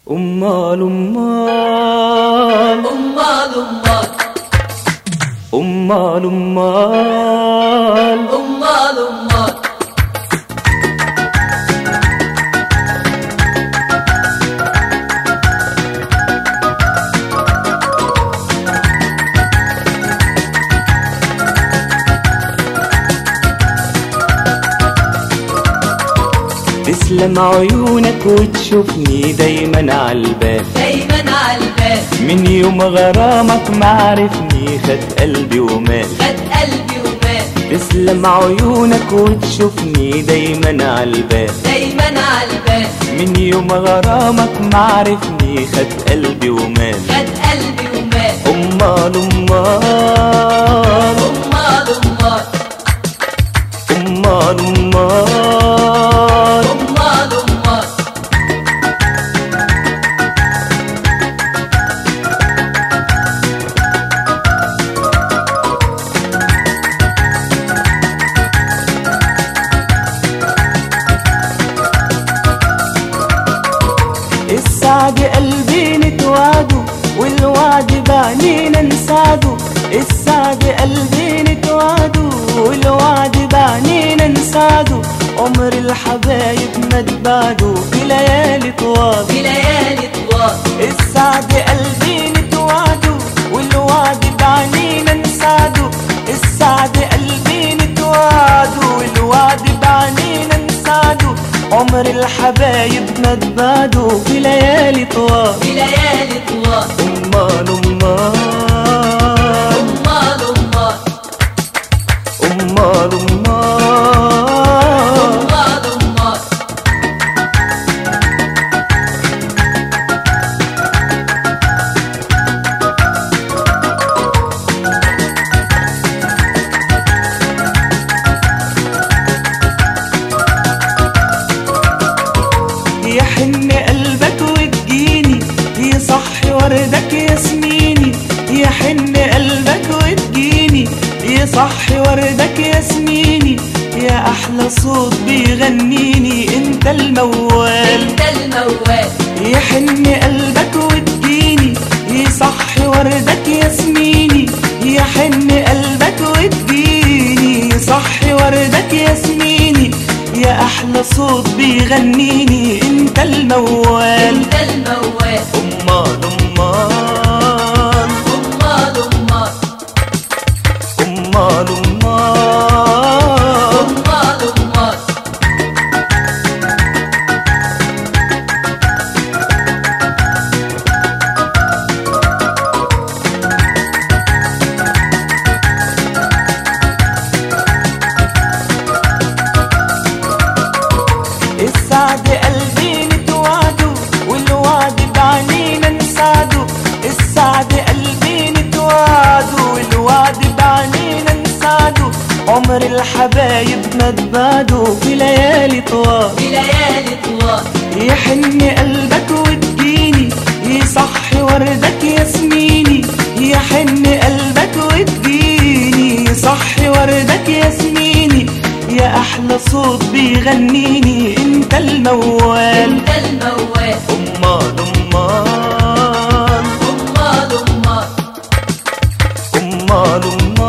أمال أمال أمال أمال أمال أمال أمال أمال تسلم عيونك وتشوفني دايما عالبال دايما عالبال من يوم غرامك معرفني خد قلبي ومال خد قلبي ومات تسلم عيونك وتشوفني دايما عالبال دايما عالبال من يوم غرامك معرفني خد قلبي ومال خد قلبي ومات أمال أمال أمال أمال أمال أمال أمال أمال السعد قلبي نتوعده والوعد بعنينا نساعده السعد قلبي نتوعده والوعد بعنينا نساعده عمر الحبايب ما تبعده في ليالي طوال في ليالي طوال السعد قلبي نتوعده والوعد بعنينا نساعده السعد قلبي نتوعده والوعد بعنينا نساعده عمر الحبايب ما تبعده في ليالي طوال في ليالي طوال أمال أمال أمال أمال أمال أمال أمال أمال يحن قلبك وتجيني يصحي وردك ياسميني يحن قلبك وتجيني يصحي وردك ياسميني يا احلى صوت بيغنيني انت الموال أنت الموال يحن قلبك وتجيني يصحي وردك ياسميني يحن قلبك وتجيني يصحي وردك ياسميني يا احلى صوت بيغنيني انت الموال أنت الموال امال امال أمال أمال امال امال أمال أمال السعد قلبي نتوعده والوعد بعنينا نساعده السعد قلبي نتوعده والوعد بعنينا نساعده عمر الحبايب ما تبعده في ليالي طوال في ليالي طوال يحن قلبك وتجيني يصحي وردك ياسميني يحن قلبك وتجيني يصحي وردك ياسميني يا احلى صوت بيغنيني انت الموال أنت الموال امال امال أمال أمال امال امال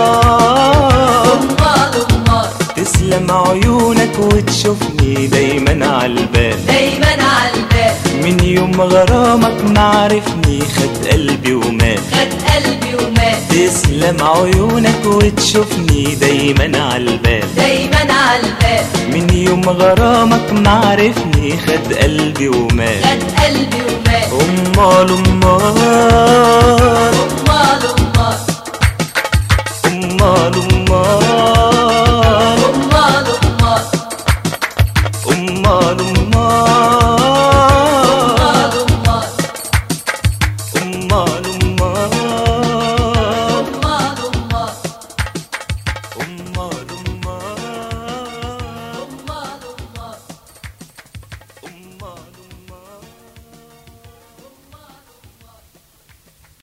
أمال أمال تسلم عيونك وتشوفني دايما عالبال دايما عالبال من يوم غرامك معرفني خد قلبي ومات خد قلبي ومات تسلم عيونك وتشوفني دايما عالبال دايما عالبال من يوم غرامك معرفني خد قلبي ومات خد قلبي ومات أمال أمال أمال أمال أمال أمال